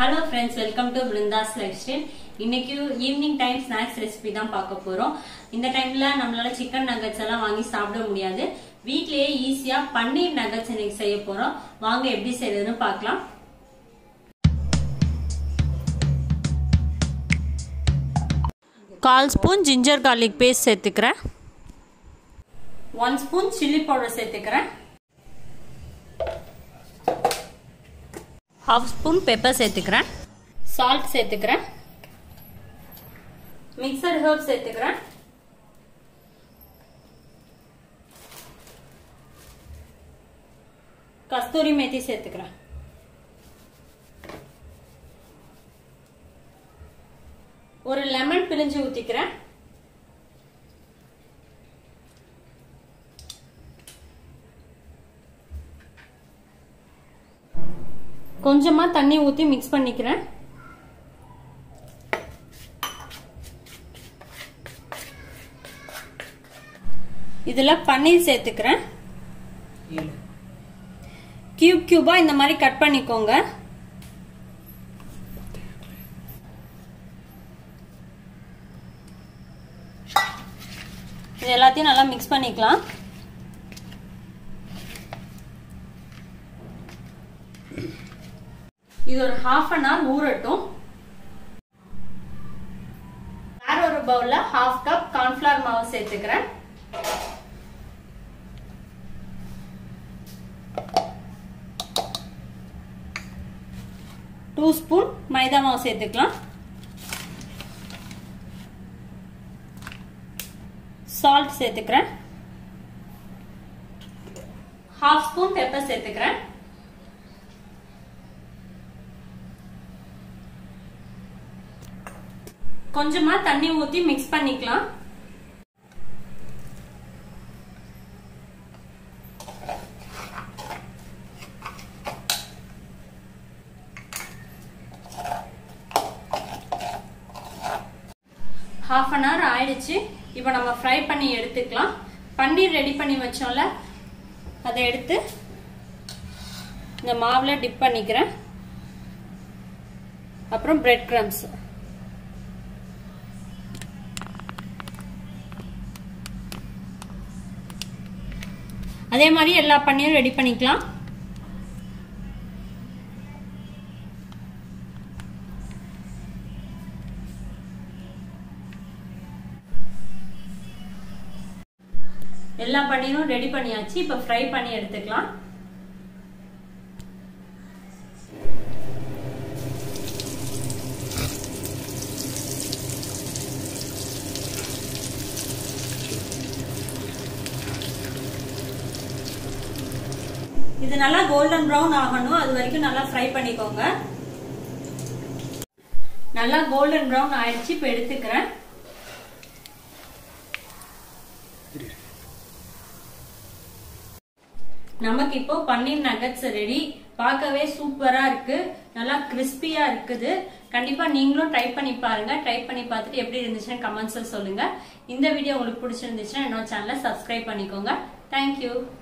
hello friends welcome to Brinda's life style இன்னைக்கு evening time snacks recipe தான் பார்க்க போறோம் இந்த டைம்ல நம்மளால சிக்கன் நகட்ஸ் எல்லாம் வாங்கி சாப்பிட முடியாது வீட்லயே ஈஸியா பன்னீர் நகட்ஸ் இன்னைக்கு செய்ய போறோம் வாங்க எப்படி செய்யறதுன்னு பார்க்கலாம் கால் ஸ்பூன் ஜிஞ்சர் கார்லிக் பேஸ்ட் சேர்த்துக்கிறேன் ஒன் ஸ்பூன் சில்லி பவுடர் சேர்த்துக்கிறேன் ஹாஃப் ஸ்பூன் பெப்பர் சேர்த்துக்கிறேன் சால்ட் சேர்த்துக்கிறேன் மிக்சர் ஹர்ப் சேர்த்துக்கிறேன் கஸ்தூரி மேத்தி சேர்த்துக்கிறேன் ஒரு லெமன் பிழிஞ்சு ஊத்திக்கிறேன் கொஞ்சமா தண்ணி ஊத்தி மிக்ஸ் பண்ணிக்கிறேன் இதுல பன்னீர் சேர்த்துக்கிறேன் கியூப் கியூபா இந்த மாதிரி கட் பண்ணிக்கோங்க இது எல்லாத்தையும் நல்லா மிக்ஸ் பண்ணிக்கலாம் இது ஒரு ஹாஃப் அன் ஹவர் ஊறட்டும் வேற ஒரு பவுல்ல ஹாஃப் கப் கார்ன்ஃபிளவர் மாவு சேர்த்துக்கிறேன் டூ ஸ்பூன் மைதா மாவு சேர்த்துக்கலாம் சால்ட் சேர்த்துக்கிறேன் ஹாஃப் ஸ்பூன் பெப்பர் சேர்த்துக்கிறேன் கொஞ்சமா தண்ணி ஊத்தி மிக்ஸ் பண்ணிக்கலாம் ஹாஃப் அன் ஹவர் ஆயிடுச்சு இப்போ நம்ம ஃப்ரை பண்ணி எடுத்துக்கலாம் பன்னீர் ரெடி பண்ணி வச்சோம்ல அதை எடுத்து இந்த மாவில் டிப் பண்ணிக்கிறேன் அப்புறம் பிரெட் க்ரம்ஸ் அதே மாதிரி எல்லா பன்னீரும் ரெடி பண்ணிக்கலாம் எல்லா பன்னீரும் ரெடி பண்ணியாச்சு இப்ப ஃப்ரை பண்ணி எடுத்துக்கலாம் இது நல்லா கோல்டன் ப்ரௌன் ஆகணும் அது வரைக்கும் நல்லா ஃப்ரை பண்ணிக்கோங்க நல்லா கோல்டன் ப்ரௌன் ஆயிடுச்சு இப்ப எடுத்துக்கிறேன் நமக்கு இப்போ பன்னீர் நகட்ஸ் ரெடி பார்க்கவே சூப்பரா இருக்கு நல்லா கிறிஸ்பியா இருக்குது கண்டிப்பா நீங்களும் ட்ரை பண்ணி பாருங்க ட்ரை பண்ணி பார்த்துட்டு எப்படி இருந்துச்சுன்னு கமெண்ட்ஸ்ல சொல்லுங்க இந்த வீடியோ உங்களுக்கு பிடிச்சிருந்துச்சுன்னா என்னோட சேனலை சப்ஸ்கிரைப் பண்ணிக்கோங்க தேங்க்யூ